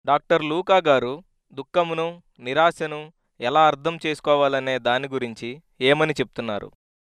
doctor లూకా గారు దుఃఖమును నిరాశను ఎలా అర్థం చేసుకోవాలనే దాని గురించి ఏమని చెప్తున్నారు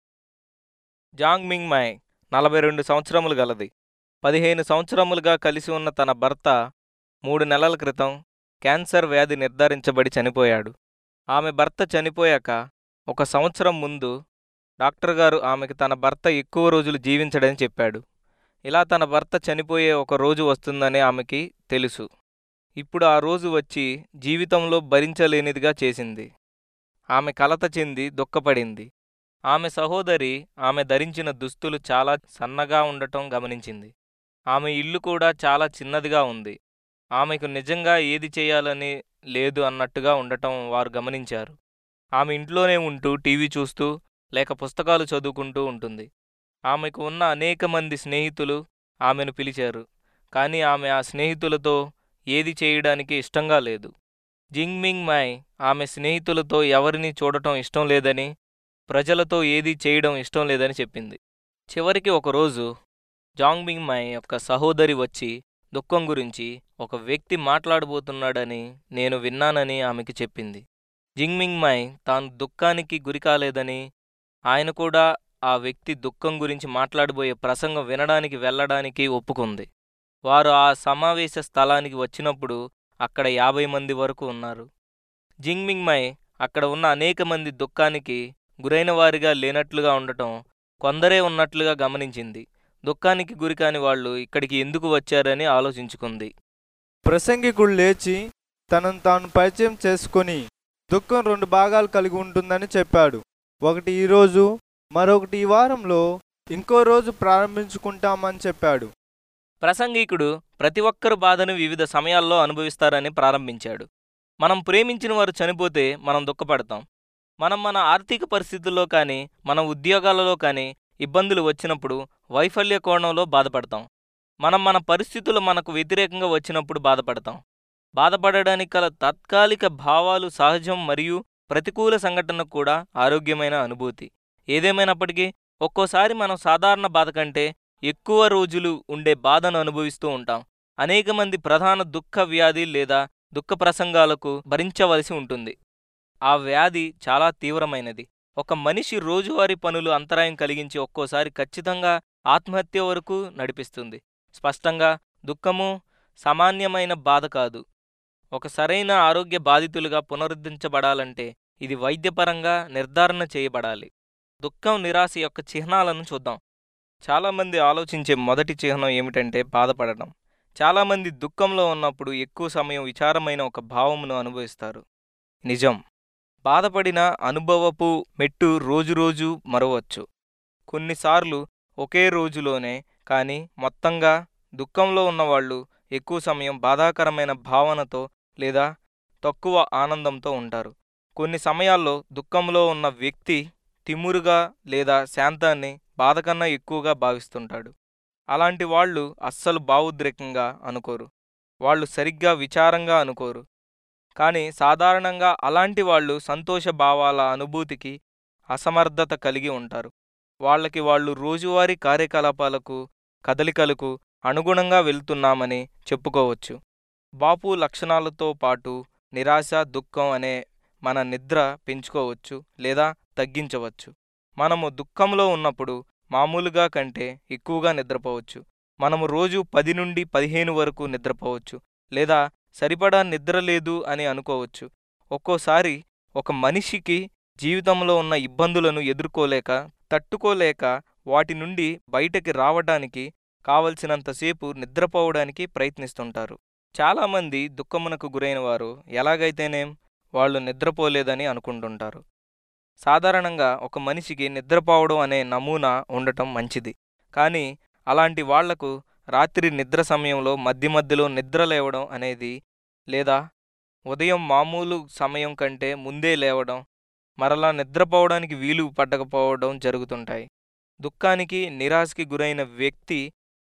జాంగ్ మింగ్ మై నలభై రెండు సంవత్సరములు గలది పదిహేను సంవత్సరములుగా కలిసి ఉన్న తన భర్త మూడు నెలల క్రితం క్యాన్సర్ వ్యాధి నిర్ధారించబడి చనిపోయాడు ఆమె భర్త చనిపోయాక ఒక సంవత్సరం ముందు డాక్టర్ గారు ఆమెకు తన భర్త ఎక్కువ రోజులు జీవించడని చెప్పాడు ఇలా తన భర్త చనిపోయే ఒక రోజు వస్తుందని ఆమెకి తెలుసు ఇప్పుడు ఆ రోజు వచ్చి జీవితంలో భరించలేనిదిగా చేసింది ఆమె కలత చెంది దుఃఖపడింది ఆమె సహోదరి ఆమె ధరించిన దుస్తులు చాలా సన్నగా ఉండటం గమనించింది ఆమె ఇల్లు కూడా చాలా చిన్నదిగా ఉంది ఆమెకు నిజంగా ఏది చేయాలని లేదు అన్నట్టుగా ఉండటం వారు గమనించారు ఆమె ఇంట్లోనే ఉంటూ టీవీ చూస్తూ లేక పుస్తకాలు చదువుకుంటూ ఉంటుంది ఆమెకు ఉన్న అనేక మంది స్నేహితులు ఆమెను పిలిచారు కానీ ఆమె ఆ స్నేహితులతో ఏది చేయడానికి ఇష్టంగా లేదు జింగ్మింగ్ మై ఆమె స్నేహితులతో ఎవరిని చూడటం ఇష్టం లేదని ప్రజలతో ఏది చేయడం ఇష్టం లేదని చెప్పింది చివరికి ఒకరోజు జాంగ్మింగ్ మై యొక్క సహోదరి వచ్చి దుఃఖం గురించి ఒక వ్యక్తి మాట్లాడబోతున్నాడని నేను విన్నానని ఆమెకి చెప్పింది జింగ్మింగ్ మై తాను దుఃఖానికి గురికాలేదని ఆయన కూడా ఆ వ్యక్తి దుఃఖం గురించి మాట్లాడబోయే ప్రసంగం వినడానికి వెళ్ళడానికి ఒప్పుకుంది వారు ఆ సమావేశ స్థలానికి వచ్చినప్పుడు అక్కడ యాభై మంది వరకు ఉన్నారు జింగ్మింగ్ మై అక్కడ ఉన్న అనేక మంది దుఃఖానికి గురైన వారిగా లేనట్లుగా ఉండటం కొందరే ఉన్నట్లుగా గమనించింది దుఃఖానికి గురికాని వాళ్ళు ఇక్కడికి ఎందుకు వచ్చారని ఆలోచించుకుంది ప్రసంగికుడు లేచి తనను తాను పరిచయం చేసుకొని దుఃఖం రెండు భాగాలు కలిగి ఉంటుందని చెప్పాడు ఒకటి ఈరోజు మరొకటి ఈ వారంలో ఇంకో రోజు ప్రారంభించుకుంటామని చెప్పాడు ప్రసంగికుడు ప్రతి ఒక్కరు బాధను వివిధ సమయాల్లో అనుభవిస్తారని ప్రారంభించాడు మనం ప్రేమించిన వారు చనిపోతే మనం దుఃఖపడతాం మనం మన ఆర్థిక పరిస్థితుల్లో కానీ మన ఉద్యోగాలలో కానీ ఇబ్బందులు వచ్చినప్పుడు వైఫల్య కోణంలో బాధపడతాం మనం మన పరిస్థితులు మనకు వ్యతిరేకంగా వచ్చినప్పుడు బాధపడతాం బాధపడడానికి గల తాత్కాలిక భావాలు సహజం మరియు ప్రతికూల సంఘటన కూడా ఆరోగ్యమైన అనుభూతి ఏదేమైనప్పటికీ ఒక్కోసారి మనం సాధారణ బాధ కంటే ఎక్కువ రోజులు ఉండే బాధను అనుభవిస్తూ ఉంటాం అనేక మంది ప్రధాన దుఃఖ వ్యాధి లేదా దుఃఖ ప్రసంగాలకు భరించవలసి ఉంటుంది ఆ వ్యాధి చాలా తీవ్రమైనది ఒక మనిషి రోజువారీ పనులు అంతరాయం కలిగించి ఒక్కోసారి ఖచ్చితంగా ఆత్మహత్య వరకు నడిపిస్తుంది స్పష్టంగా దుఃఖము సామాన్యమైన బాధ కాదు ఒక సరైన ఆరోగ్య బాధితులుగా పునరుద్ధరించబడాలంటే ఇది వైద్యపరంగా నిర్ధారణ చేయబడాలి దుఃఖం నిరాశ యొక్క చిహ్నాలను చూద్దాం చాలామంది ఆలోచించే మొదటి చిహ్నం ఏమిటంటే బాధపడడం చాలామంది దుఃఖంలో ఉన్నప్పుడు ఎక్కువ సమయం విచారమైన ఒక భావమును అనుభవిస్తారు నిజం బాధపడిన అనుభవపు మెట్టు రోజురోజు మరవచ్చు కొన్నిసార్లు ఒకే రోజులోనే కానీ మొత్తంగా దుఃఖంలో ఉన్నవాళ్ళు ఎక్కువ సమయం బాధాకరమైన భావనతో లేదా తక్కువ ఆనందంతో ఉంటారు కొన్ని సమయాల్లో దుఃఖంలో ఉన్న వ్యక్తి తిమురుగా లేదా శాంతాన్ని బాధ కన్నా ఎక్కువగా భావిస్తుంటాడు అలాంటి వాళ్ళు అస్సలు భావోద్రేకంగా అనుకోరు వాళ్ళు సరిగ్గా విచారంగా అనుకోరు కానీ సాధారణంగా అలాంటి వాళ్ళు సంతోష భావాల అనుభూతికి అసమర్థత కలిగి ఉంటారు వాళ్ళకి వాళ్ళు రోజువారీ కార్యకలాపాలకు కదలికలకు అనుగుణంగా వెళ్తున్నామని చెప్పుకోవచ్చు బాపు లక్షణాలతో పాటు నిరాశ దుఃఖం అనే మన నిద్ర పెంచుకోవచ్చు లేదా తగ్గించవచ్చు మనము దుఃఖంలో ఉన్నప్పుడు మామూలుగా కంటే ఎక్కువగా నిద్రపోవచ్చు మనము రోజు పది నుండి పదిహేను వరకు నిద్రపోవచ్చు లేదా సరిపడా నిద్ర లేదు అని అనుకోవచ్చు ఒక్కోసారి ఒక మనిషికి జీవితంలో ఉన్న ఇబ్బందులను ఎదుర్కోలేక తట్టుకోలేక వాటి నుండి బయటకి రావడానికి కావలసినంతసేపు నిద్రపోవడానికి ప్రయత్నిస్తుంటారు చాలామంది దుఃఖమునకు గురైన వారు ఎలాగైతేనేం వాళ్ళు నిద్రపోలేదని అనుకుంటుంటారు సాధారణంగా ఒక మనిషికి నిద్రపోవడం అనే నమూనా ఉండటం మంచిది కానీ అలాంటి వాళ్లకు రాత్రి నిద్ర సమయంలో మధ్య మధ్యలో నిద్ర లేవడం అనేది లేదా ఉదయం మామూలు సమయం కంటే ముందే లేవడం మరలా నిద్రపోవడానికి వీలు పడకపోవడం జరుగుతుంటాయి దుఃఖానికి నిరాశకి గురైన వ్యక్తి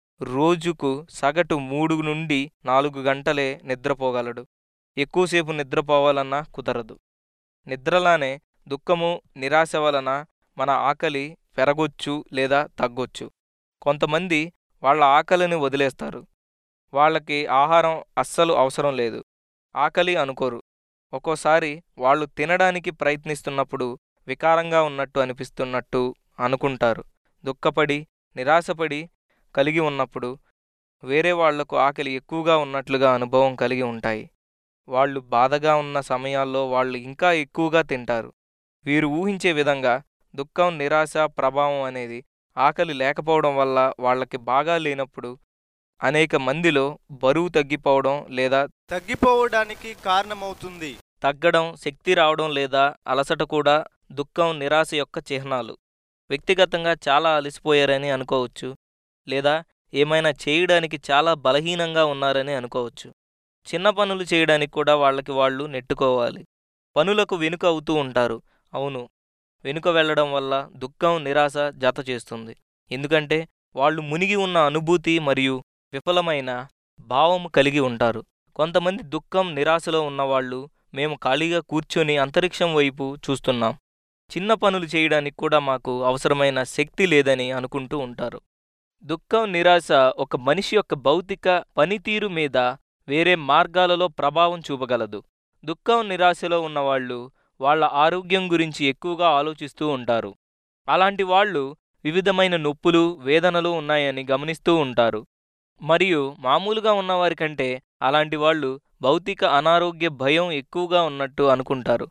రోజుకు సగటు మూడు నుండి నాలుగు గంటలే నిద్రపోగలడు ఎక్కువసేపు నిద్రపోవాలన్నా కుదరదు నిద్రలానే దుఃఖము నిరాశ వలన మన ఆకలి పెరగొచ్చు లేదా తగ్గొచ్చు కొంతమంది వాళ్ళ ఆకలిని వదిలేస్తారు వాళ్ళకి ఆహారం అస్సలు అవసరం లేదు ఆకలి అనుకోరు ఒక్కోసారి వాళ్ళు తినడానికి ప్రయత్నిస్తున్నప్పుడు వికారంగా ఉన్నట్టు అనిపిస్తున్నట్టు అనుకుంటారు దుఃఖపడి నిరాశపడి కలిగి ఉన్నప్పుడు వేరే వాళ్లకు ఆకలి ఎక్కువగా ఉన్నట్లుగా అనుభవం కలిగి ఉంటాయి వాళ్ళు బాధగా ఉన్న సమయాల్లో వాళ్ళు ఇంకా ఎక్కువగా తింటారు వీరు ఊహించే విధంగా దుఃఖం నిరాశ ప్రభావం అనేది ఆకలి లేకపోవడం వల్ల వాళ్ళకి బాగా లేనప్పుడు అనేక మందిలో బరువు తగ్గిపోవడం లేదా తగ్గిపోవడానికి కారణమవుతుంది తగ్గడం శక్తి రావడం లేదా అలసట కూడా దుఃఖం నిరాశ యొక్క చిహ్నాలు వ్యక్తిగతంగా చాలా అలసిపోయారని అనుకోవచ్చు లేదా ఏమైనా చేయడానికి చాలా బలహీనంగా ఉన్నారని అనుకోవచ్చు చిన్న పనులు చేయడానికి కూడా వాళ్ళకి వాళ్ళు నెట్టుకోవాలి పనులకు వెనుక అవుతూ ఉంటారు అవును వెనుక వెళ్ళడం వల్ల దుఃఖం నిరాశ జత చేస్తుంది ఎందుకంటే వాళ్ళు మునిగి ఉన్న అనుభూతి మరియు విఫలమైన భావము కలిగి ఉంటారు కొంతమంది దుఃఖం నిరాశలో ఉన్నవాళ్ళు మేము ఖాళీగా కూర్చొని అంతరిక్షం వైపు చూస్తున్నాం చిన్న పనులు చేయడానికి కూడా మాకు అవసరమైన శక్తి లేదని అనుకుంటూ ఉంటారు దుఃఖం నిరాశ ఒక మనిషి యొక్క భౌతిక పనితీరు మీద వేరే మార్గాలలో ప్రభావం చూపగలదు దుఃఖం నిరాశలో ఉన్నవాళ్ళు వాళ్ళ ఆరోగ్యం గురించి ఎక్కువగా ఆలోచిస్తూ ఉంటారు అలాంటి వాళ్ళు వివిధమైన నొప్పులు వేదనలు ఉన్నాయని గమనిస్తూ ఉంటారు మరియు మామూలుగా ఉన్నవారి కంటే అలాంటి వాళ్ళు భౌతిక అనారోగ్య భయం ఎక్కువగా ఉన్నట్టు అనుకుంటారు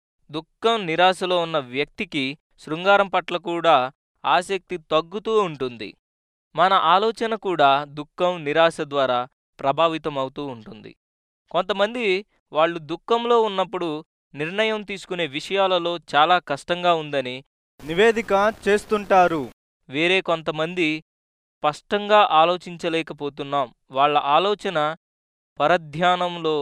దుఃఖం నిరాశలో ఉన్న వ్యక్తికి శృంగారం పట్ల కూడా ఆసక్తి తగ్గుతూ ఉంటుంది మన ఆలోచన కూడా దుఃఖం నిరాశ ద్వారా ప్రభావితమవుతూ ఉంటుంది కొంతమంది వాళ్ళు దుఃఖంలో ఉన్నప్పుడు నిర్ణయం తీసుకునే విషయాలలో చాలా కష్టంగా ఉందని నివేదిక చేస్తుంటారు వేరే కొంతమంది స్పష్టంగా ఆలోచించలేకపోతున్నాం వాళ్ళ ఆలోచన పరధ్యానంలో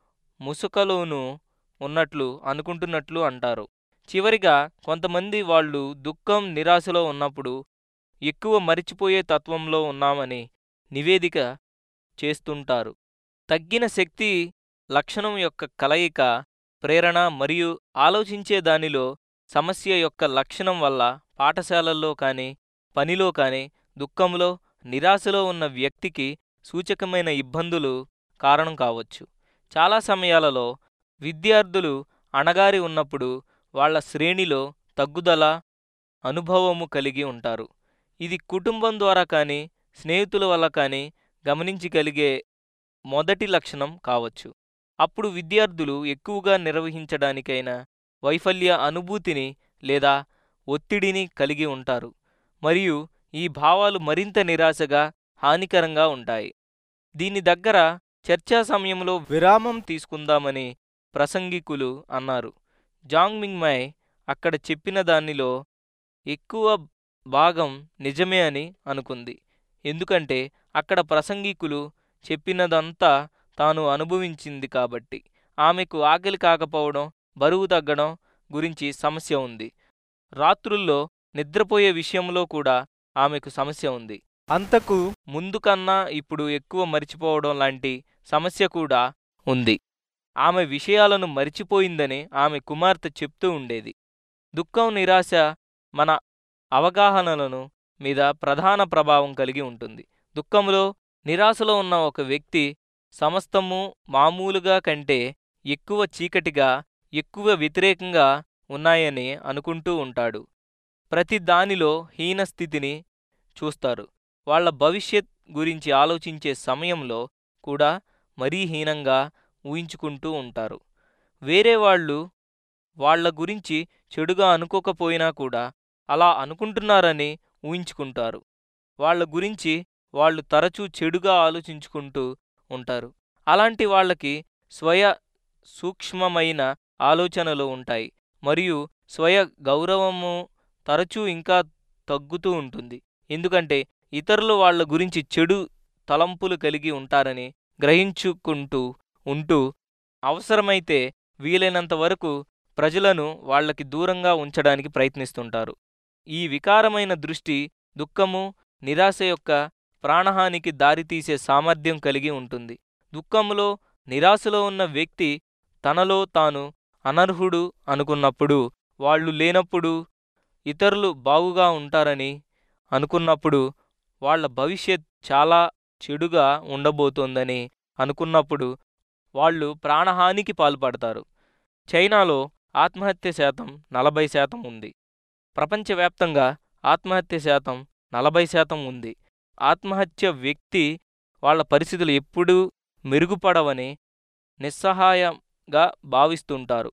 ముసుకలోనూ ఉన్నట్లు అనుకుంటున్నట్లు అంటారు చివరిగా కొంతమంది వాళ్ళు దుఃఖం నిరాశలో ఉన్నప్పుడు ఎక్కువ మరిచిపోయే తత్వంలో ఉన్నామని నివేదిక చేస్తుంటారు తగ్గిన శక్తి లక్షణం యొక్క కలయిక ప్రేరణ మరియు ఆలోచించే దానిలో సమస్య యొక్క లక్షణం వల్ల పాఠశాలల్లో కానీ పనిలో కానీ దుఃఖంలో నిరాశలో ఉన్న వ్యక్తికి సూచకమైన ఇబ్బందులు కారణం కావచ్చు చాలా సమయాలలో విద్యార్థులు అణగారి ఉన్నప్పుడు వాళ్ళ శ్రేణిలో తగ్గుదల అనుభవము కలిగి ఉంటారు ఇది కుటుంబం ద్వారా కానీ స్నేహితుల వల్ల కానీ గమనించగలిగే మొదటి లక్షణం కావచ్చు అప్పుడు విద్యార్థులు ఎక్కువగా నిర్వహించడానికైన వైఫల్య అనుభూతిని లేదా ఒత్తిడిని కలిగి ఉంటారు మరియు ఈ భావాలు మరింత నిరాశగా హానికరంగా ఉంటాయి దీని దగ్గర చర్చా సమయంలో విరామం తీసుకుందామని ప్రసంగికులు అన్నారు జాంగ్ మింగ్మై అక్కడ చెప్పిన దానిలో ఎక్కువ భాగం నిజమే అని అనుకుంది ఎందుకంటే అక్కడ ప్రసంగికులు చెప్పినదంతా తాను అనుభవించింది కాబట్టి ఆమెకు ఆకలి కాకపోవడం బరువు తగ్గడం గురించి సమస్య ఉంది రాత్రుల్లో నిద్రపోయే విషయంలో కూడా ఆమెకు సమస్య ఉంది అంతకు ముందు కన్నా ఇప్పుడు ఎక్కువ మరిచిపోవడం లాంటి సమస్య కూడా ఉంది ఆమె విషయాలను మరిచిపోయిందని ఆమె కుమార్తె చెప్తూ ఉండేది దుఃఖం నిరాశ మన అవగాహనలను మీద ప్రధాన ప్రభావం కలిగి ఉంటుంది దుఃఖంలో నిరాశలో ఉన్న ఒక వ్యక్తి సమస్తము మామూలుగా కంటే ఎక్కువ చీకటిగా ఎక్కువ వ్యతిరేకంగా ఉన్నాయని అనుకుంటూ ఉంటాడు ప్రతి దానిలో హీనస్థితిని చూస్తారు వాళ్ళ భవిష్యత్ గురించి ఆలోచించే సమయంలో కూడా మరీ హీనంగా ఊహించుకుంటూ ఉంటారు వేరే వాళ్ళు వాళ్ళ గురించి చెడుగా అనుకోకపోయినా కూడా అలా అనుకుంటున్నారని ఊహించుకుంటారు వాళ్ళ గురించి వాళ్ళు తరచూ చెడుగా ఆలోచించుకుంటూ ఉంటారు అలాంటి వాళ్ళకి స్వయ సూక్ష్మమైన ఆలోచనలు ఉంటాయి మరియు స్వయ గౌరవము తరచూ ఇంకా తగ్గుతూ ఉంటుంది ఎందుకంటే ఇతరులు వాళ్ళ గురించి చెడు తలంపులు కలిగి ఉంటారని గ్రహించుకుంటూ ఉంటూ అవసరమైతే వీలైనంత వరకు ప్రజలను వాళ్ళకి దూరంగా ఉంచడానికి ప్రయత్నిస్తుంటారు ఈ వికారమైన దృష్టి దుఃఖము నిరాశ యొక్క ప్రాణహానికి దారితీసే సామర్థ్యం కలిగి ఉంటుంది దుఃఖంలో నిరాశలో ఉన్న వ్యక్తి తనలో తాను అనర్హుడు అనుకున్నప్పుడు వాళ్ళు లేనప్పుడు ఇతరులు బాగుగా ఉంటారని అనుకున్నప్పుడు వాళ్ళ భవిష్యత్ చాలా చెడుగా ఉండబోతోందని అనుకున్నప్పుడు వాళ్ళు ప్రాణహానికి పాల్పడతారు చైనాలో ఆత్మహత్య శాతం నలభై శాతం ఉంది ప్రపంచవ్యాప్తంగా ఆత్మహత్య శాతం నలభై శాతం ఉంది ఆత్మహత్య వ్యక్తి వాళ్ళ పరిస్థితులు ఎప్పుడూ మెరుగుపడవని నిస్సహాయంగా భావిస్తుంటారు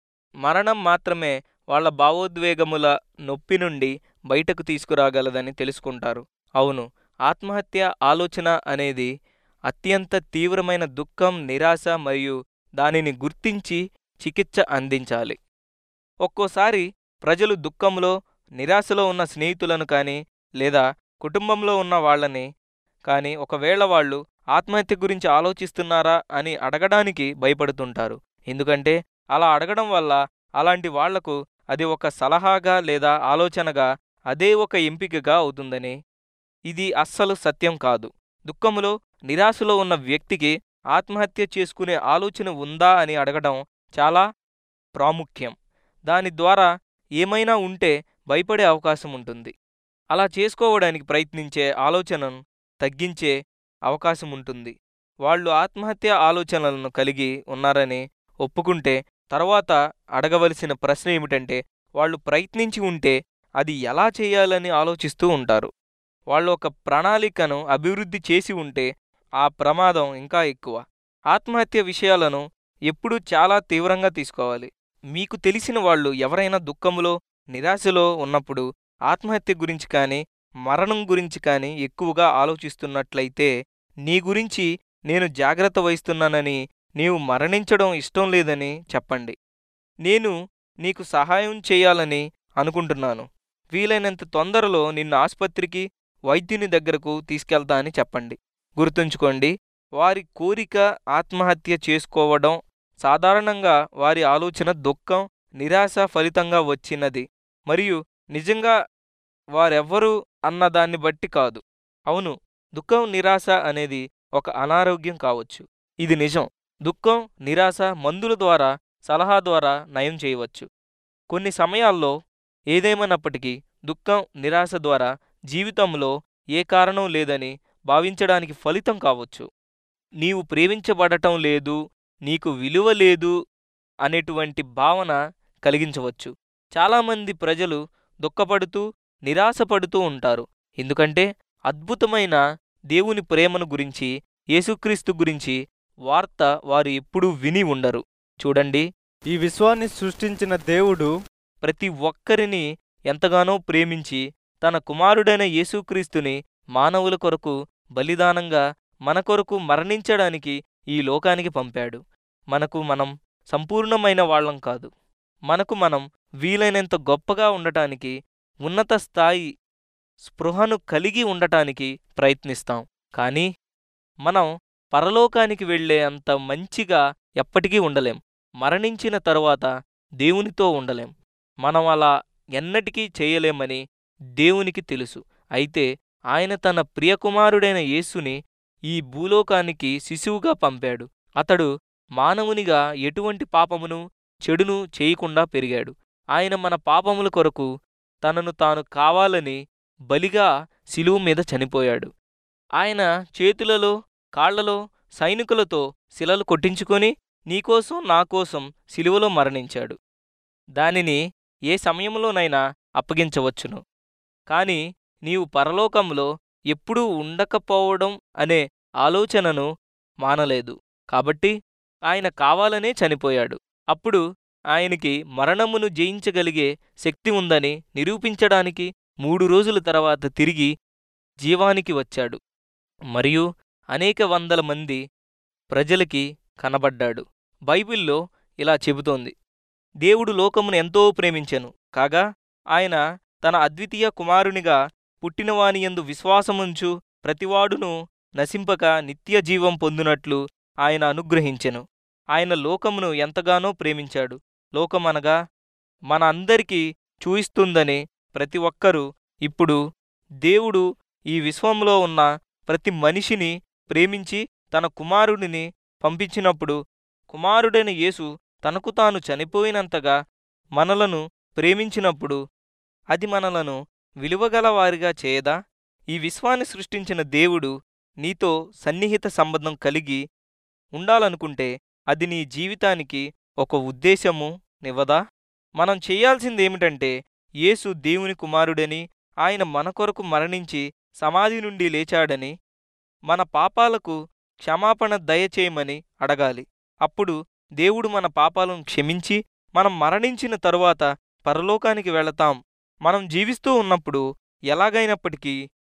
మరణం మాత్రమే వాళ్ళ భావోద్వేగముల నొప్పి నుండి బయటకు తీసుకురాగలదని తెలుసుకుంటారు అవును ఆత్మహత్య ఆలోచన అనేది అత్యంత తీవ్రమైన దుఃఖం నిరాశ మరియు దానిని గుర్తించి చికిత్స అందించాలి ఒక్కోసారి ప్రజలు దుఃఖంలో నిరాశలో ఉన్న స్నేహితులను కానీ లేదా కుటుంబంలో ఉన్న వాళ్ళని కానీ ఒకవేళ వాళ్ళు ఆత్మహత్య గురించి ఆలోచిస్తున్నారా అని అడగడానికి భయపడుతుంటారు ఎందుకంటే అలా అడగడం వల్ల అలాంటి వాళ్లకు అది ఒక సలహాగా లేదా ఆలోచనగా అదే ఒక ఎంపికగా అవుతుందని ఇది అస్సలు సత్యం కాదు దుఃఖములో నిరాశలో ఉన్న వ్యక్తికి ఆత్మహత్య చేసుకునే ఆలోచన ఉందా అని అడగడం చాలా ప్రాముఖ్యం దాని ద్వారా ఏమైనా ఉంటే భయపడే అవకాశం ఉంటుంది అలా చేసుకోవడానికి ప్రయత్నించే ఆలోచనను తగ్గించే అవకాశం ఉంటుంది వాళ్ళు ఆత్మహత్య ఆలోచనలను కలిగి ఉన్నారని ఒప్పుకుంటే తర్వాత అడగవలసిన ప్రశ్న ఏమిటంటే వాళ్ళు ప్రయత్నించి ఉంటే అది ఎలా చేయాలని ఆలోచిస్తూ ఉంటారు వాళ్ళు ఒక ప్రణాళికను అభివృద్ధి చేసి ఉంటే ఆ ప్రమాదం ఇంకా ఎక్కువ ఆత్మహత్య విషయాలను ఎప్పుడూ చాలా తీవ్రంగా తీసుకోవాలి మీకు తెలిసిన వాళ్ళు ఎవరైనా దుఃఖములో నిరాశలో ఉన్నప్పుడు ఆత్మహత్య గురించి కానీ మరణం గురించి కానీ ఎక్కువగా ఆలోచిస్తున్నట్లయితే నీ గురించి నేను జాగ్రత్త వహిస్తున్నానని నీవు మరణించడం ఇష్టం లేదని చెప్పండి నేను నీకు సహాయం చేయాలని అనుకుంటున్నాను వీలైనంత తొందరలో నిన్ను ఆసుపత్రికి వైద్యుని దగ్గరకు తీసుకెళ్తా అని చెప్పండి గుర్తుంచుకోండి వారి కోరిక ఆత్మహత్య చేసుకోవడం సాధారణంగా వారి ఆలోచన దుఃఖం నిరాశ ఫలితంగా వచ్చినది మరియు నిజంగా వారెవ్వరు అన్నదాన్ని బట్టి కాదు అవును దుఃఖం నిరాశ అనేది ఒక అనారోగ్యం కావచ్చు ఇది నిజం దుఃఖం నిరాశ మందుల ద్వారా సలహా ద్వారా నయం చేయవచ్చు కొన్ని సమయాల్లో ఏదేమైనప్పటికీ దుఃఖం నిరాశ ద్వారా జీవితంలో ఏ కారణం లేదని భావించడానికి ఫలితం కావచ్చు నీవు ప్రేమించబడటం లేదు నీకు విలువ లేదు అనేటువంటి భావన కలిగించవచ్చు చాలామంది ప్రజలు దుఃఖపడుతూ నిరాశపడుతూ ఉంటారు ఎందుకంటే అద్భుతమైన దేవుని ప్రేమను గురించి యేసుక్రీస్తు గురించి వార్త వారు ఎప్పుడూ విని ఉండరు చూడండి ఈ విశ్వాన్ని సృష్టించిన దేవుడు ప్రతి ఒక్కరిని ఎంతగానో ప్రేమించి తన కుమారుడైన యేసుక్రీస్తుని మానవుల కొరకు బలిదానంగా మన కొరకు మరణించడానికి ఈ లోకానికి పంపాడు మనకు మనం సంపూర్ణమైన వాళ్ళం కాదు మనకు మనం వీలైనంత గొప్పగా ఉండటానికి ఉన్నత స్థాయి స్పృహను కలిగి ఉండటానికి ప్రయత్నిస్తాం కానీ మనం పరలోకానికి వెళ్ళే అంత మంచిగా ఎప్పటికీ ఉండలేం మరణించిన తరువాత దేవునితో ఉండలేం మనం అలా ఎన్నటికీ చేయలేమని దేవునికి తెలుసు అయితే ఆయన తన ప్రియకుమారుడైన యేసుని ఈ భూలోకానికి శిశువుగా పంపాడు అతడు మానవునిగా ఎటువంటి పాపమును చెడును చేయకుండా పెరిగాడు ఆయన మన పాపముల కొరకు తనను తాను కావాలని బలిగా శిలువు మీద చనిపోయాడు ఆయన చేతులలో కాళ్లలో సైనికులతో శిలలు కొట్టించుకొని నీకోసం నాకోసం శిలువలో మరణించాడు దానిని ఏ సమయంలోనైనా అప్పగించవచ్చును కాని నీవు పరలోకంలో ఎప్పుడూ ఉండకపోవడం అనే ఆలోచనను మానలేదు కాబట్టి ఆయన కావాలనే చనిపోయాడు అప్పుడు ఆయనకి మరణమును జయించగలిగే శక్తి ఉందని నిరూపించడానికి మూడు రోజుల తర్వాత తిరిగి జీవానికి వచ్చాడు మరియు అనేక వందల మంది ప్రజలకి కనబడ్డాడు బైబిల్లో ఇలా చెబుతోంది దేవుడు లోకమును ఎంతో ప్రేమించెను కాగా ఆయన తన అద్వితీయ కుమారునిగా పుట్టినవానియందు విశ్వాసముంచు ప్రతివాడును నశింపక నిత్య జీవం పొందునట్లు ఆయన అనుగ్రహించెను ఆయన లోకమును ఎంతగానో ప్రేమించాడు లోకమనగా మన అందరికీ చూయిస్తుందని ప్రతి ఒక్కరూ ఇప్పుడు దేవుడు ఈ విశ్వంలో ఉన్న ప్రతి మనిషిని ప్రేమించి తన కుమారుడిని పంపించినప్పుడు కుమారుడైన యేసు తనకు తాను చనిపోయినంతగా మనలను ప్రేమించినప్పుడు అది మనలను విలువగల వారిగా చేయదా ఈ విశ్వాన్ని సృష్టించిన దేవుడు నీతో సన్నిహిత సంబంధం కలిగి ఉండాలనుకుంటే అది నీ జీవితానికి ఒక ఉద్దేశము నివ్వదా మనం చేయాల్సిందేమిటంటే యేసు దేవుని కుమారుడని ఆయన మన కొరకు మరణించి సమాధి నుండి లేచాడని మన పాపాలకు క్షమాపణ దయచేయమని అడగాలి అప్పుడు దేవుడు మన పాపాలను క్షమించి మనం మరణించిన తరువాత పరలోకానికి వెళతాం మనం జీవిస్తూ ఉన్నప్పుడు ఎలాగైనప్పటికీ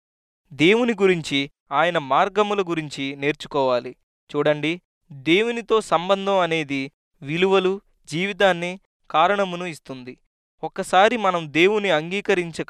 దేవుని గురించి ఆయన మార్గముల గురించి నేర్చుకోవాలి చూడండి దేవునితో సంబంధం అనేది విలువలు జీవితాన్ని కారణమును ఇస్తుంది ఒక్కసారి మనం దేవుని అంగీకరించక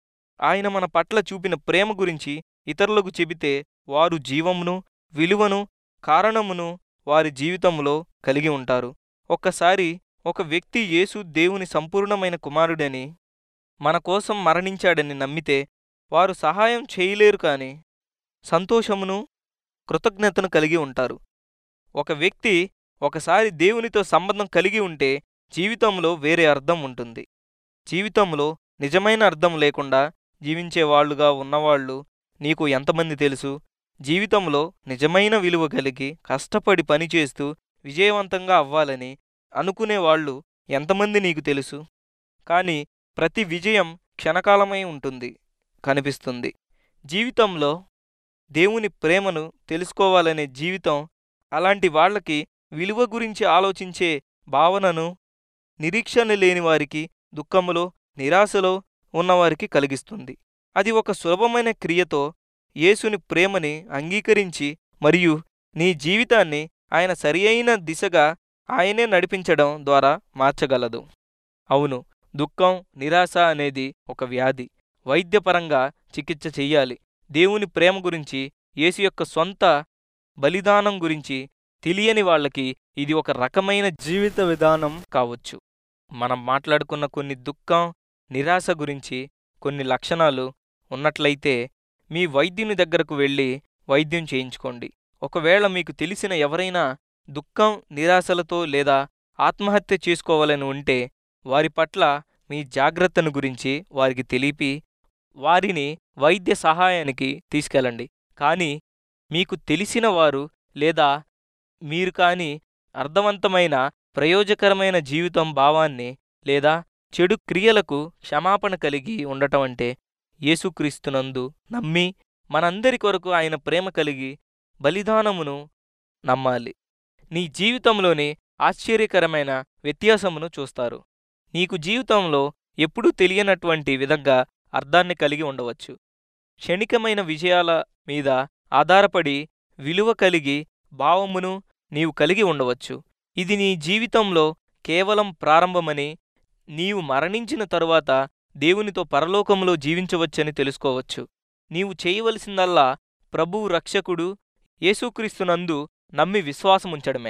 ఆయన మన పట్ల చూపిన ప్రేమ గురించి ఇతరులకు చెబితే వారు జీవమును విలువను కారణమును వారి జీవితంలో కలిగి ఉంటారు ఒక్కసారి ఒక వ్యక్తి యేసు దేవుని సంపూర్ణమైన కుమారుడని మన కోసం మరణించాడని నమ్మితే వారు సహాయం చేయలేరు కాని సంతోషమును కృతజ్ఞతను కలిగి ఉంటారు ఒక వ్యక్తి ఒకసారి దేవునితో సంబంధం కలిగి ఉంటే జీవితంలో వేరే అర్థం ఉంటుంది జీవితంలో నిజమైన అర్థం లేకుండా జీవించేవాళ్లుగా ఉన్నవాళ్ళు నీకు ఎంతమంది తెలుసు జీవితంలో నిజమైన విలువ కలిగి కష్టపడి పనిచేస్తూ విజయవంతంగా అవ్వాలని అనుకునేవాళ్ళు ఎంతమంది నీకు తెలుసు కానీ ప్రతి విజయం క్షణకాలమై ఉంటుంది కనిపిస్తుంది జీవితంలో దేవుని ప్రేమను తెలుసుకోవాలనే జీవితం అలాంటి వాళ్ళకి విలువ గురించి ఆలోచించే భావనను నిరీక్షణ లేని వారికి దుఃఖములో నిరాశలో ఉన్నవారికి కలిగిస్తుంది అది ఒక సులభమైన క్రియతో యేసుని ప్రేమని అంగీకరించి మరియు నీ జీవితాన్ని ఆయన సరియైన దిశగా ఆయనే నడిపించడం ద్వారా మార్చగలదు అవును దుఃఖం నిరాశ అనేది ఒక వ్యాధి వైద్యపరంగా చికిత్స చెయ్యాలి దేవుని ప్రేమ గురించి యేసు యొక్క సొంత బలిదానం గురించి తెలియని వాళ్ళకి ఇది ఒక రకమైన జీవిత విధానం కావచ్చు మనం మాట్లాడుకున్న కొన్ని దుఃఖం నిరాశ గురించి కొన్ని లక్షణాలు ఉన్నట్లయితే మీ వైద్యుని దగ్గరకు వెళ్ళి వైద్యం చేయించుకోండి ఒకవేళ మీకు తెలిసిన ఎవరైనా దుఃఖం నిరాశలతో లేదా ఆత్మహత్య చేసుకోవాలని ఉంటే వారి పట్ల మీ జాగ్రత్తను గురించి వారికి తెలిపి వారిని వైద్య సహాయానికి తీసుకెళ్ళండి కానీ మీకు తెలిసిన వారు లేదా మీరు కాని అర్థవంతమైన ప్రయోజకరమైన జీవితం భావాన్ని లేదా చెడు క్రియలకు క్షమాపణ కలిగి ఉండటం అంటే యేసుక్రీస్తునందు నమ్మి మనందరి కొరకు ఆయన ప్రేమ కలిగి బలిదానమును నమ్మాలి నీ జీవితంలోని ఆశ్చర్యకరమైన వ్యత్యాసమును చూస్తారు నీకు జీవితంలో ఎప్పుడూ తెలియనటువంటి విధంగా అర్థాన్ని కలిగి ఉండవచ్చు క్షణికమైన విజయాల మీద ఆధారపడి విలువ కలిగి భావమును నీవు కలిగి ఉండవచ్చు ఇది నీ జీవితంలో కేవలం ప్రారంభమని నీవు మరణించిన తరువాత దేవునితో పరలోకంలో జీవించవచ్చని తెలుసుకోవచ్చు నీవు చేయవలసిందల్లా ప్రభువు రక్షకుడు యేసుక్రీస్తునందు నమ్మి విశ్వాసముంచడమే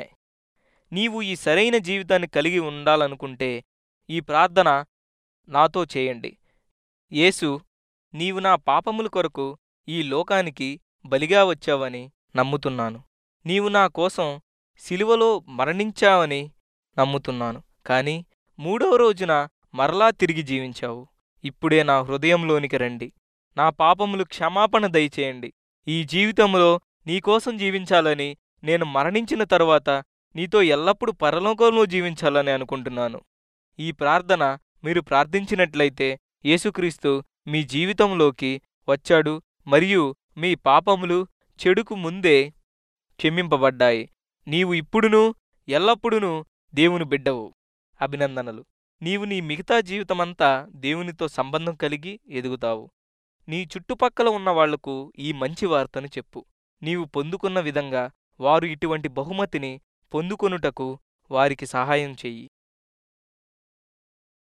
నీవు ఈ సరైన జీవితాన్ని కలిగి ఉండాలనుకుంటే ఈ ప్రార్థన నాతో చేయండి యేసు నీవు నా పాపముల కొరకు ఈ లోకానికి బలిగా వచ్చావని నమ్ముతున్నాను నీవు నా కోసం సిలువలో మరణించావని నమ్ముతున్నాను కాని మూడవ రోజున మరలా తిరిగి జీవించావు ఇప్పుడే నా హృదయంలోనికి రండి నా పాపములు క్షమాపణ దయచేయండి ఈ జీవితంలో నీకోసం జీవించాలని నేను మరణించిన తరువాత నీతో ఎల్లప్పుడూ పరలోకంలో జీవించాలని అనుకుంటున్నాను ఈ ప్రార్థన మీరు ప్రార్థించినట్లయితే యేసుక్రీస్తు మీ జీవితంలోకి వచ్చాడు మరియు మీ పాపములు చెడుకు ముందే క్షమింపబడ్డాయి నీవు ఇప్పుడునూ ఎల్లప్పుడూ దేవుని బిడ్డవు అభినందనలు నీవు నీ మిగతా జీవితమంతా దేవునితో సంబంధం కలిగి ఎదుగుతావు నీ చుట్టుపక్కల ఉన్న వాళ్లకు ఈ మంచి వార్తను చెప్పు నీవు పొందుకున్న విధంగా వారు ఇటువంటి బహుమతిని పొందుకొనుటకు వారికి సహాయం చెయ్యి